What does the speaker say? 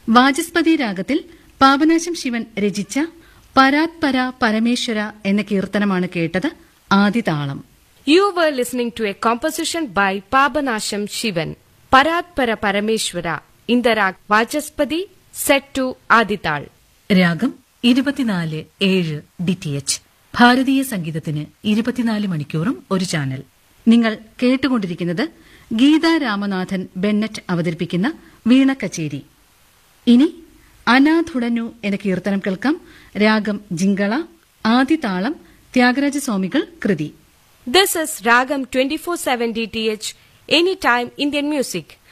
വാചസ്പതി രാഗത്തിൽ പാപനാശം ശിവൻ രചിച്ച പരാത്പര പരമേശ്വര എന്ന കീർത്തനമാണ് കേട്ടത് ആദിതാളം You were listening to a composition by Pabanasham Shivan, Paratpara Parameshwara, in the rag Vajaspadi, set to Adital. രാഗം ഇരുപത്തിനാല് ഏഴ് ഡി ടി എച്ച് ഭാരതീയ സംഗീതത്തിന് ഇരുപത്തിനാല് മണിക്കൂറും ഒരു ചാനൽ നിങ്ങൾ കേട്ടുകൊണ്ടിരിക്കുന്നത് ഗീത രാമനാഥൻ ബെന്നറ്റ് അവതരിപ്പിക്കുന്ന വീണ കച്ചേരി ഇനി അനാഥുടനു എന്ന കീർത്തനം കേൾക്കാം രാഗം ജിങ്കള ആദിതാളം ത്യാഗരാജസ്വാമികൾ കൃതി This is Ragam 24/7 DTH, anytime Indian music.